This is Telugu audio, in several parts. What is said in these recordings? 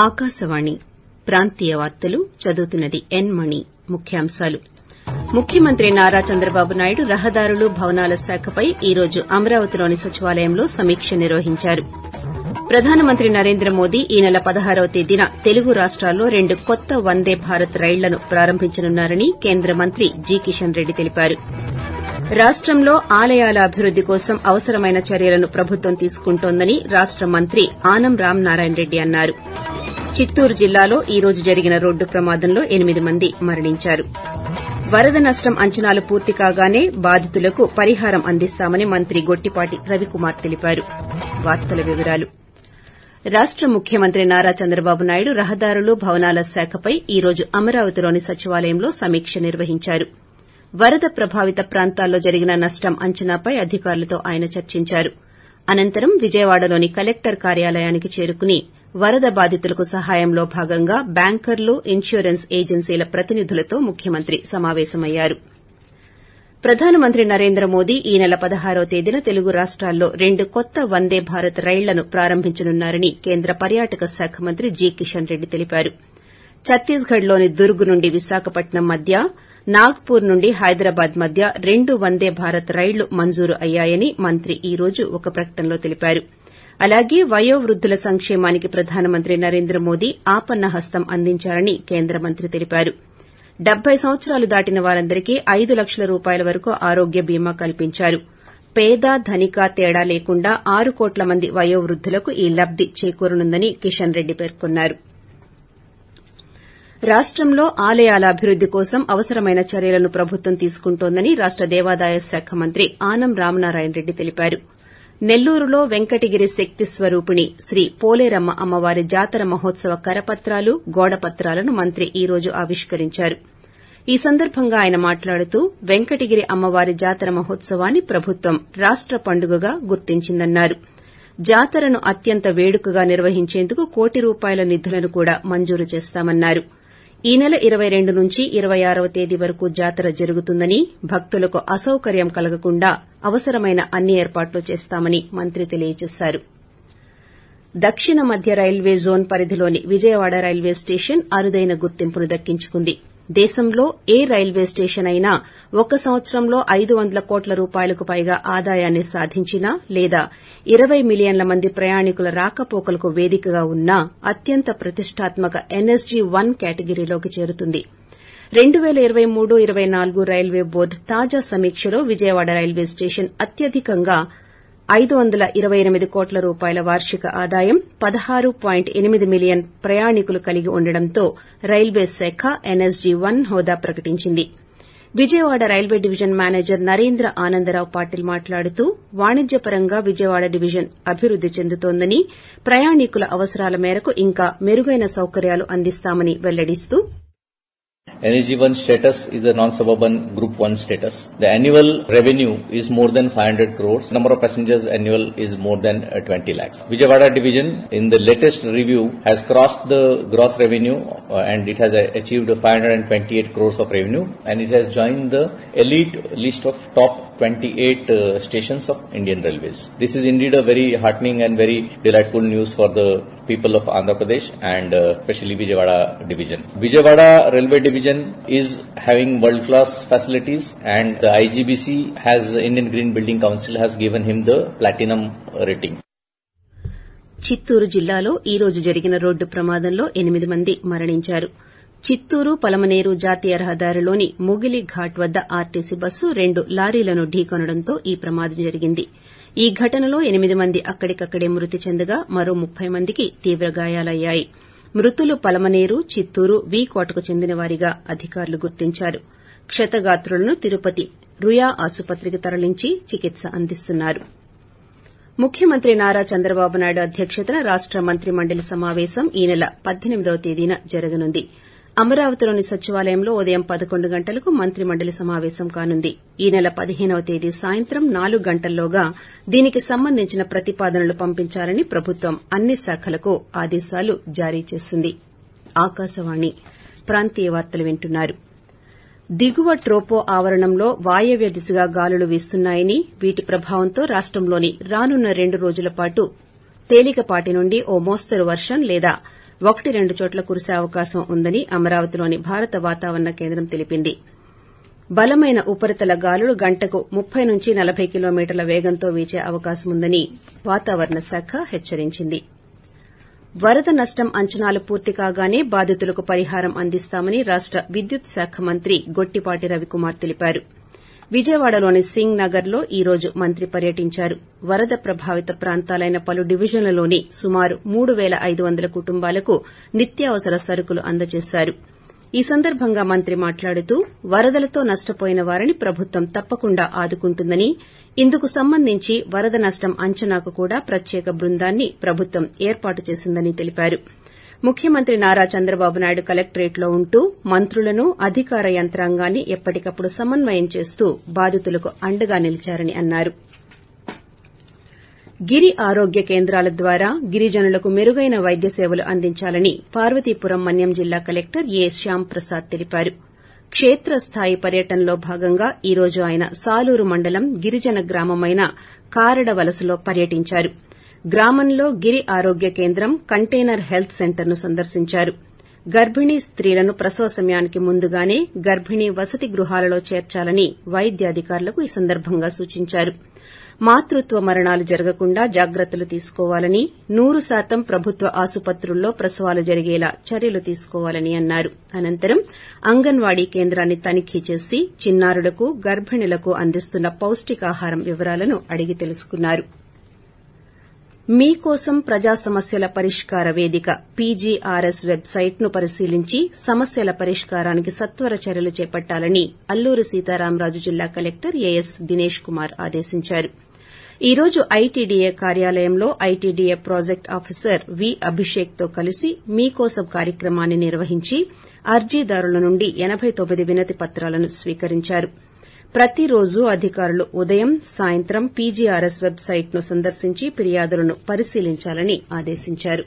ఆకాశవాణి ప్రాంతీయ వార్తలు చదువుతున్నది ఎన్ మణి ముఖ్యాంశాలు ముఖ్యమంత్రి నారా చంద్రబాబు నాయుడు రహదారులు భవనాల శాఖపై ఈ రోజు అమరావతిలోని సచివాలయంలో సమీక్ష నిర్వహించారు ప్రధానమంత్రి నరేంద్ర మోదీ ఈ నెల పదహారవ తేదీన తెలుగు రాష్టాల్లో రెండు కొత్త వందే భారత్ రైళ్లను ప్రారంభించనున్నారని కేంద్ర మంత్రి జి కిషన్ రెడ్డి తెలిపారు రాష్టంలో ఆలయాల అభివృద్ది కోసం అవసరమైన చర్యలను ప్రభుత్వం తీసుకుంటోందని రాష్ట మంత్రి ఆనం రామనారాయణ రెడ్డి అన్నారు చిత్తూరు జిల్లాలో ఈ రోజు జరిగిన రోడ్డు ప్రమాదంలో ఎనిమిది మంది మరణించారు వరద నష్టం అంచనాలు పూర్తి కాగానే బాధితులకు పరిహారం అందిస్తామని మంత్రి గొట్టిపాటి రవికుమార్ తెలిపారు రాష్ట ముఖ్యమంత్రి నారా చంద్రబాబు నాయుడు రహదారులు భవనాల శాఖపై ఈ రోజు అమరావతిలోని సచివాలయంలో సమీక్ష నిర్వహించారు వరద ప్రభావిత ప్రాంతాల్లో జరిగిన నష్టం అంచనాపై అధికారులతో ఆయన చర్చించారు అనంతరం విజయవాడలోని కలెక్టర్ కార్యాలయానికి చేరుకుని వరద బాధితులకు సహాయంలో భాగంగా బ్యాంకర్లు ఇన్సూరెన్స్ ఏజెన్సీల ప్రతినిధులతో ముఖ్యమంత్రి సమావేశమయ్యారు ప్రధానమంత్రి నరేంద్ర మోదీ ఈ నెల పదహారవ తేదీన తెలుగు రాష్టాల్లో రెండు కొత్త వందే భారత్ రైళ్లను ప్రారంభించనున్నారని కేంద్ర పర్యాటక శాఖ మంత్రి జి కిషన్ రెడ్డి తెలిపారు ఛత్తీస్గఢ్లోని దుర్గ్ నుండి విశాఖపట్నం మధ్య నాగ్పూర్ నుండి హైదరాబాద్ మధ్య రెండు వందే భారత్ రైళ్లు మంజూరు అయ్యాయని మంత్రి ఈ రోజు ఒక ప్రకటనలో తెలిపారు అలాగే వయోవృద్దుల సంక్షేమానికి ప్రధానమంత్రి నరేంద్ర మోదీ ఆపన్న హస్తం అందించారని కేంద్ర మంత్రి తెలిపారు డెబ్బై సంవత్సరాలు దాటిన వారందరికీ ఐదు లక్షల రూపాయల వరకు ఆరోగ్య బీమా కల్పించారు పేద ధనిక తేడా లేకుండా ఆరు కోట్ల మంది వయోవృద్దులకు ఈ లబ్ది చేకూరనుందని కిషన్ రెడ్డి పేర్కొన్నారు రాష్టంలో ఆలయాల అభివృద్ది కోసం అవసరమైన చర్యలను ప్రభుత్వం తీసుకుంటోందని రాష్ట దేవాదాయ శాఖ మంత్రి ఆనం రామనారాయణ రెడ్డి తెలిపారు నెల్లూరులో వెంకటగిరి శక్తి స్వరూపిణి శ్రీ పోలేరమ్మ అమ్మవారి జాతర మహోత్సవ కరపత్రాలు గోడపత్రాలను మంత్రి ఈ రోజు ఆవిష్కరించారు ఈ సందర్భంగా ఆయన మాట్లాడుతూ వెంకటగిరి అమ్మవారి జాతర మహోత్సవాన్ని ప్రభుత్వం రాష్ట పండుగగా గుర్తించిందన్నారు జాతరను అత్యంత వేడుకగా నిర్వహించేందుకు కోటి రూపాయల నిధులను కూడా మంజూరు చేస్తామన్నారు ఈ నెల ఇరవై రెండు నుంచి ఇరవై ఆరవ తేదీ వరకు జాతర జరుగుతుందని భక్తులకు అసౌకర్యం కలగకుండా అవసరమైన అన్ని ఏర్పాట్లు చేస్తామని మంత్రి తెలియజేశారు దక్షిణ మధ్య రైల్వే జోన్ పరిధిలోని విజయవాడ రైల్వే స్టేషన్ అరుదైన గుర్తింపును దక్కించుకుంది దేశంలో ఏ రైల్వే స్టేషన్ అయినా ఒక సంవత్సరంలో ఐదు వందల కోట్ల రూపాయలకు పైగా ఆదాయాన్ని సాధించినా లేదా ఇరవై మిలియన్ల మంది ప్రయాణికుల రాకపోకలకు వేదికగా ఉన్నా అత్యంత ప్రతిష్టాత్మక ఎన్ఎస్జీ వన్ కేటగిరీలోకి చేరుతుంది రెండు పేల ఇరవై మూడు ఇరవై నాలుగు రైల్వే బోర్డు తాజా సమీక్షలో విజయవాడ రైల్వే స్టేషన్ అత్యధికంగా ఐదు వందల ఇరవై ఎనిమిది కోట్ల రూపాయల వార్షిక ఆదాయం పదహారు పాయింట్ ఎనిమిది మిలియన్ ప్రయాణికులు కలిగి ఉండడంతో రైల్వే శాఖ ఎన్ఎస్జీ వన్ హోదా ప్రకటించింది Vijayawada railway division manager Narendra Anandarao Patil మాట్లాడుతూ వాణిజ్యపరంగా విజయవాడ డివిజన్ అభివృద్ది చెందుతోందని ప్రయాణికుల అవసరాల మేరకు ఇంకా మెరుగైన సౌకర్యాలు అందిస్తామని వెల్లడిస్తూ NSG1 status is a non-suburban group 1 status. The annual revenue is more than 500 crores. Number of passengers annual is more than uh, 20 lakhs. Vijayawada division in the latest review has crossed the gross revenue uh, and it has uh, achieved 528 crores of revenue and it has joined the elite list of top 28 uh, stations of Indian Railways. This is indeed a very heartening and very delightful news for the people of Andhra Pradesh and uh, especially Vijayawada division. Vijayawada Railway division is having world-class facilities and the IGBC has, Indian Green Building Council has given him the platinum rating. Chittoor జిల్లాలో ఈ రోజు జరిగిన రోడ్డు ప్రమాదంలో ఎనిమిది మంది మరణించారు చిత్తూరు పలమనేరు జాతీయ రహదారిలోని ముగిలి ఘాట్ వద్ద ఆర్టీసీ బస్సు రెండు లారీలను ఢీకొనడంతో ఈ ప్రమాదం జరిగింది ఈ ఘటనలో ఎనిమిది మంది అక్కడికక్కడే మృతి చెందగా మరో ముప్పై మందికి తీవ్ర గాయాలయ్యాయి మృతులు పలమనేరు చిత్తూరు వి కోటకు చెందినవారిగా అధికారులు గుర్తించారు క్షతగాత్రులను తిరుపతి రుయా ఆసుపత్రికి తరలించి చికిత్స అందిస్తున్నారు ముఖ్యమంత్రి నారా చంద్రబాబు నాయుడు అధ్యక్షతన రాష్ట మంత్రి మండలి సమావేశం ఈ నెల పద్దెనిమిదవ తేదీన జరగనుంది అమరావతిలోని సచివాలయంలో ఉదయం పదకొండు గంటలకు మంత్రి మండలి సమావేశం కానుంది ఈ నెల పదిహేనవ తేదీ సాయంత్రం నాలుగు గంటల్లోగా దీనికి సంబంధించిన ప్రతిపాదనలు పంపించాలని ప్రభుత్వం అన్ని శాఖలకు ఆదేశాలు జారీ చేసింది ఆకాశవాణి ప్రాంతీయ వార్తలు వింటున్నారు దిగువ ట్రోపో ఆవరణంలో వాయవ్య దిశగా గాలులు వీస్తున్నాయని వీటి ప్రభావంతో రాష్టంలోని రానున్న రెండు రోజుల పాటు తేలికపాటి నుండి ఓ మోస్తరు వర్షం లేదా ఒకటి రెండు చోట్ల కురిసే అవకాశం ఉందని అమరావతిలోని భారత వాతావరణ కేంద్రం తెలిపింది బలమైన ఉపరితల గాలులు గంటకు ముప్పై నుంచి నలబై కిలోమీటర్ల వేగంతో వీచే అవకాశముందని వాతావరణ శాఖ హెచ్చరించింది వరద నష్టం అంచనాలు పూర్తి కాగానే బాధితులకు పరిహారం అందిస్తామని రాష్ట విద్యుత్ శాఖ మంత్రి గొట్టిపాటి రవికుమార్ తెలిపారు విజయవాడలోని సింగ్ నగర్ లో ఈ రోజు మంత్రి పర్యటించారు వరద ప్రభావిత ప్రాంతాలైన పలు డివిజన్లలోని సుమారు మూడు పేల ఐదు వందల కుటుంబాలకు నిత్యావసర సరుకులు అందజేశారు ఈ సందర్భంగా మంత్రి మాట్లాడుతూ వరదలతో నష్టపోయిన వారిని ప్రభుత్వం తప్పకుండా ఆదుకుంటుందని ఇందుకు సంబంధించి వరద నష్టం అంచనాకు కూడా ప్రత్యేక బృందాన్ని ప్రభుత్వం ఏర్పాటు చేసిందని తెలిపారు ముఖ్యమంత్రి నారా చంద్రబాబు నాయుడు కలెక్టరేట్లో ఉంటూ మంత్రులను అధికార యంత్రాంగాన్ని ఎప్పటికప్పుడు సమన్వయం చేస్తూ బాధితులకు అండగా నిలిచారని అన్నారు గిరి ఆరోగ్య కేంద్రాల ద్వారా గిరిజనులకు మెరుగైన వైద్య సేవలు అందించాలని పార్వతీపురం మన్యం జిల్లా కలెక్టర్ ఏ శ్యాంప్రసాద్ తెలిపారు క్షేత్రస్థాయి పర్యటనలో భాగంగా ఈ రోజు ఆయన సాలూరు మండలం గిరిజన గ్రామమైన కారడవలసలో పర్యటించారు గ్రామంలో గిరి ఆరోగ్య కేంద్రం కంటైనర్ హెల్త్ సెంటర్ను సందర్శించారు గర్భిణీ స్త్రీలను ప్రసవ సమయానికి ముందుగానే గర్భిణీ వసతి గృహాలలో చేర్చాలని వైద్యాధికారులకు ఈ సందర్భంగా సూచించారు మాతృత్వ మరణాలు జరగకుండా జాగ్రత్తలు తీసుకోవాలని నూరు శాతం ప్రభుత్వ ఆసుపత్రుల్లో ప్రసవాలు జరిగేలా చర్యలు తీసుకోవాలని అన్నారు అనంతరం అంగన్వాడీ కేంద్రాన్ని తనిఖీ చేసి చిన్నారులకు గర్భిణులకు అందిస్తున్న పౌష్టికాహారం వివరాలను అడిగి తెలుసుకున్నారు మీకోసం ప్రజా సమస్యల పరిష్కార వేదిక పీజీఆర్ఎస్ వెబ్సైట్ ను పరిశీలించి సమస్యల పరిష్కారానికి సత్వర చర్యలు చేపట్టాలని అల్లూరి సీతారామరాజు జిల్లా కలెక్టర్ ఏఎస్ దినేష్ కుమార్ ఆదేశించారు ఈ రోజు ఐటీడీఏ కార్యాలయంలో ITDA project officer V Abhishek తో కలిసి మీకోసం కార్యక్రమాన్ని నిర్వహించి అర్జీదారుల నుండి ఎనబై తొమ్మిది వినతి పత్రాలను స్వీకరించారు ప్రతిరోజు అధికారులు ఉదయం సాయంత్రం పీజీఆర్ఎస్ వెబ్సైట్ ను సందర్శించి ఫిర్యాదులను పరిశీలించాలని ఆదేశించారు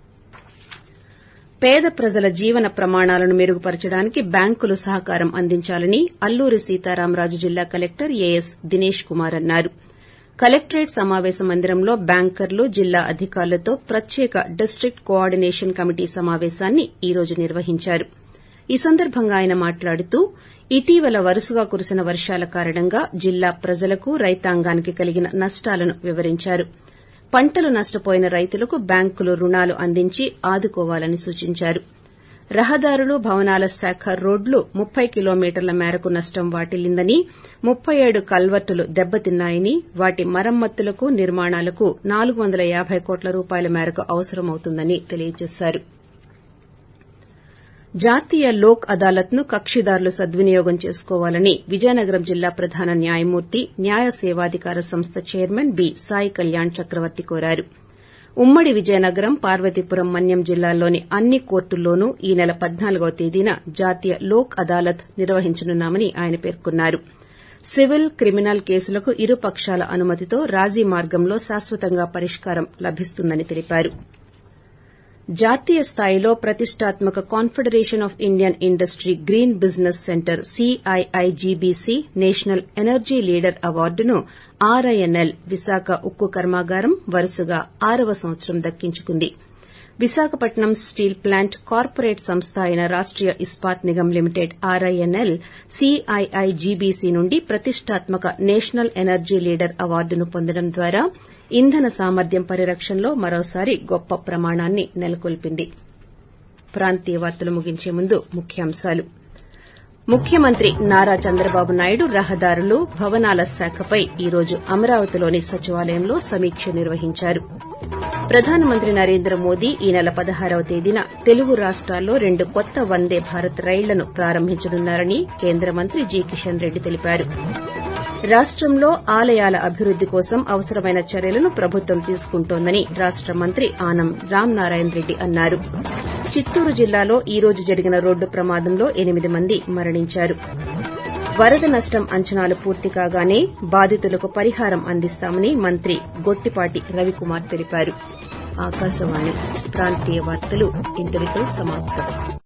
పేద ప్రజల జీవన ప్రమాణాలను మెరుగుపరచడానికి బ్యాంకులు సహకారం అందించాలని అల్లూరి సీతారామరాజు జిల్లా కలెక్టర్ ఏఎస్ దినేష్ కుమార్ అన్నారు కలెక్టరేట్ సమావేశ మందిరంలో బ్యాంకర్లు జిల్లా అధికారులతో ప్రత్యేక డిస్టిక్ట్ కోఆర్డినేషన్ కమిటీ సమావేశాన్ని ఈ రోజు నిర్వహించారు ఈ సందర్భంగా ఆయన మాట్లాడుతూ ఇటీవల వరుసగా కురిసిన వర్షాల కారణంగా జిల్లా ప్రజలకు రైతాంగానికి కలిగిన నష్టాలను వివరించారు పంటలు నష్టపోయిన రైతులకు బ్యాంకులు రుణాలు అందించి ఆదుకోవాలని సూచించారు రహదారులు భవనాల శాఖ రోడ్లు ముప్పై కిలోమీటర్ల మేరకు నష్టం వాటిల్లిందని ముప్పై ఏడు కల్వర్టులు దెబ్బతిన్నాయని వాటి మరమ్మతులకు నిర్మాణాలకు నాలుగు వందల యాబై కోట్ల రూపాయల మేరకు అవసరమవుతుందని తెలియజేశారు జాతీయ లోక్ అదాలత్ ను కక్షిదారులు సద్వినియోగం చేసుకోవాలని విజయనగరం జిల్లా ప్రధాన న్యాయమూర్తి న్యాయ సేవాధికార సంస్థ చైర్మన్ బి సాయి కళ్యాణ్ చక్రవర్తి కోరారు ఉమ్మడి విజయనగరం పార్వతీపురం మన్యం జిల్లాల్లోని అన్ని కోర్టుల్లోనూ ఈ నెల పద్నాలుగవ తేదీన జాతీయ లోక్ అదాలత్ నిర్వహించనున్నామని ఆయన పేర్కొన్నారు సివిల్ క్రిమినల్ కేసులకు ఇరు పక్షాల అనుమతితో రాజీ మార్గంలో శాశ్వతంగా పరిష్కారం లభిస్తుందని తెలిపారు జాతీయ స్థాయిలో ప్రతిష్టాత్మక confederation of Indian industry green business centre CII GBC national energy leader అవార్డును ఆర్ఐఎన్ఎల్ విశాఖ ఉక్కు కర్మాగారం వరుసగా ఆరవ సంవత్సరం దక్కించుకుంది విశాఖపట్నం స్టీల్ ప్లాంట్ కార్పొరేట్ సంస్థ అయిన Rashtriya Ispat Nigam limited RINL CII GBC నుండి ప్రతిష్టాత్మక నేషనల్ ఎనర్జీ లీడర్ అవార్డును పొందడం ద్వారా ఇంధన సామర్థ్యం పరిరక్షణలో మరోసారి గొప్ప ప్రమాణాన్ని నెలకొల్పింది ప్రాంతీయ వార్తలు ముగించే ముందు ముఖ్యాంశాలు ముఖ్యమంత్రి నారా చంద్రబాబు నాయుడు రహదారులు భవనాల శాఖపై ఈ రోజు అమరావతిలోని సచివాలయంలో సమీక్ష నిర్వహించారు ప్రధానమంత్రి నరేంద్ర మోదీ ఈ నెల పదహారవ తేదీన తెలుగు రాష్టాల్లో రెండు కొత్త వందే భారత్ రైళ్లను ప్రారంభించనున్నారని కేంద్ర మంత్రి జి కిషన్ రెడ్డి తెలిపారు రాష్టంలో ఆలయాల అభివృద్ది కోసం అవసరమైన చర్యలను ప్రభుత్వం తీసుకుంటోందని రాష్ట మంత్రి ఆనం రామనారాయణ రెడ్డి అన్నారు చిత్తూరు జిల్లాలో ఈ రోజు జరిగిన రోడ్డు ప్రమాదంలో ఎనిమిది మంది మరణించారు వరద నష్టం అంచనాలు పూర్తి కాగానే బాధితులకు పరిహారం అందిస్తామని మంత్రి గొట్టిపాటి రవికుమార్ తెలిపారు ఆకాశవాణి ప్రాంతీయ వార్తలు ఇంతటితో సమాప్తం